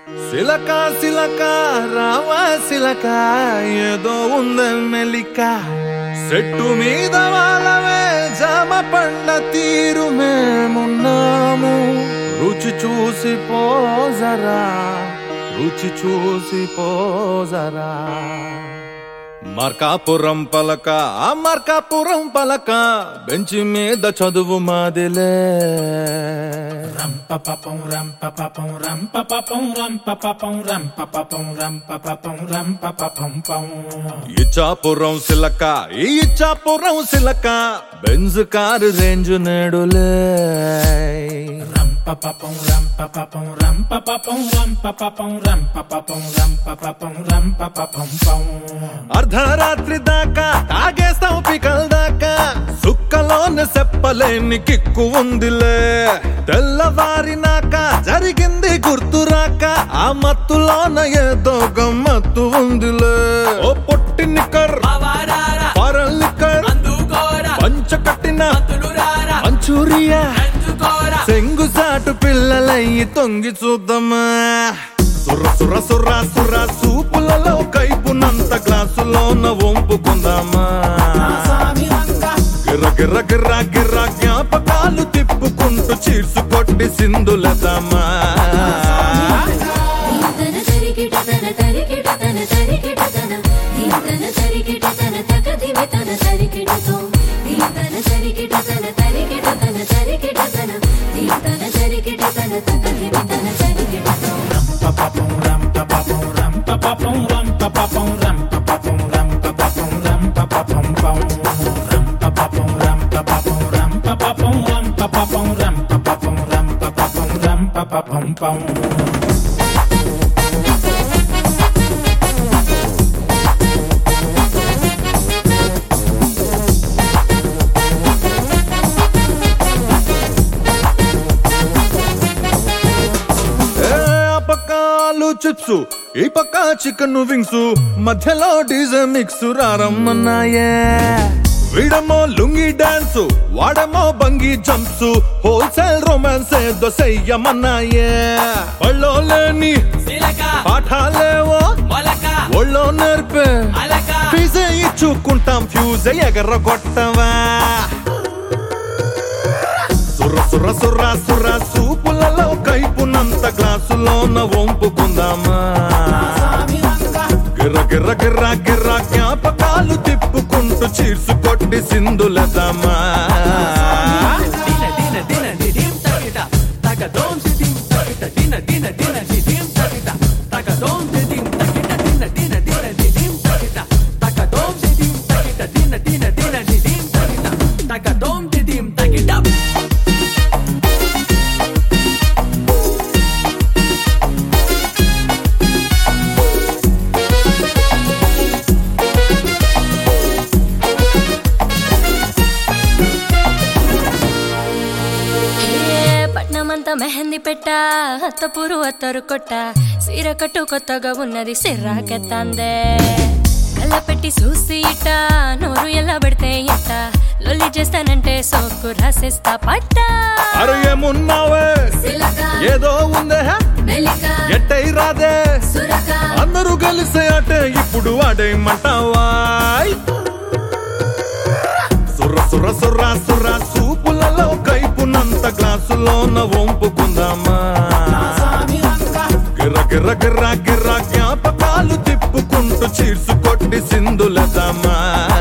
సిలక సిలక రావా సిలక ఏదో ఉందే మెలిక చెట్టు మీద వాళ్ళవే జామ పండ్ల తీరు మేమున్నాము రుచి చూసి పోజరా రుచి చూసి పోజరా మార్కాపురం పలక ఆ మార్కాపురం పలక బెంచి మీద చదువు మాదిలే ram pa pa pum ram pa pa pum ram pa pa pum ram pa pa pum ram pa pa pum ram pa pa pum ram pa pa pum pum Ichchapuram సిలక ఈ ఇచ్చాపురం సిలక బెంజ్ కారు రేంజ్ నేడులే ram pa pa pum ram pa pa pum ram pa pa pum ram pa pa pum ram pa pa pum ram pa pa pum ram pa pa pum pum అర్ధరాత్రి దాకా తాగేస్తాం pickle దాకా సుక్కలోని చెప్పలేని kick ఉందిలే తెల్లవారినాక జరిగింది గుర్తురాక ఆ మత్తులోన ఏదో గమ్మత్తు ఉందిలే ఓ పొట్టి నిక్కర్ అవారారా పరల్ నిక్కర్ అందుకోరా పంచ కట్టిన తులురారా మంచూరియా అందుకోరా సెంగుసాటు పిల్లలయ్యి తొంగి చూద్దామా సుర్ర సుర్ర సుర్ర సుర్ర సూపులలో కైపునంత గ్లాసులోన వంపుకుందామా గిర్ర గిర్ర గిర్ర గిర్ర జ్ఞాపకాలు తిప్పుకుంటూ చీర్సు కొట్టి సింధులదామా దీంతన తరికిట తన తరికిట తన తరికిట తన దీంతన తరికిట తన తక దివి తన తరికిటతో దీంతన తరికిట తన తరికిట తన తరికిట తన దీంతన తరికిట తన తక దివి తన తరికిటతో pa pa pum ram pa pa pum ram pa pa pum ram pa pa pum ram pa pa pum ram pa pa pum ram pa pa pum pum ram pa pa pum ram pa pa pum ram pa pa pum ram pa pa pum ram pa pa pum ram pa pa pum ram pa pa pum pum ఏ, ఆ పక్క ఆలు chips ఈ పక్క chicken wings మధ్యలో DJ mix రారమ్మన్నాయే వీడమో lungi dance వాడమో bungee jumps wholesale romance ఏదో చెయ్యమన్నాయే పళ్ళో లేని సిలక పాఠాలేవో మొలక ఒళ్ళో నేర్పే అలక ఫీజే ఇచ్చుకుంటాం ఫ్యూజ్ ఎగర కొట్టవా సుర్ర సుర్ర సుర్ర సుర్ర సూపులలో కైపునంత గ్లాసులోన వంపుకుందామా గిర్ర గిర్ర గిర్ర గిర్ర జ్ఞాపకాలు తిప్పుకుంటూ చీర్సు కొట్టి సింధులదామా దిన దిన దిన దిదిం తకిట తక దోం సిదిం తకిట దిన దిన దిన దిదిం తకిట తక దోం సిదిం తకిట దిన దిన దిన దిదిం తకిట తక దోం సిదిం తకిట దిన దిన దిన దిదిం తకిట తక దోం సిదిం తకిట ఏ పట్నమంతా మెహందీ పెట్ట అత్తపూరు అత్తరు కొట్ట సీర కట్టు కొత్తగా ఉన్నది సిర్రాకెత్తందే కళ్ళ పెట్టి చూసి ఇట్ట నోరు ఎలా పెడితే ఇట్ట లొల్లి చేస్తానంటే సోకు రాసేస్తా పట్ట అరే ఏమున్నావే సిలక ఏదో ఉందే మెలిక ఎట్టై రాదే సురక అందరూ కలిసే ఆటే ఇప్పుడు ఆడేయమంటావా సుర్ర సుర్ర సుర్ర సుర్ర సూపులలో కైపునంత గ్లాసులోన వంపుకుందామా గిర్ర గిర్ర గిర్ర గిర్ర జ్ఞాపకాలు తిప్పుకుంటూ చీర్సు కొట్టి సింధులదామా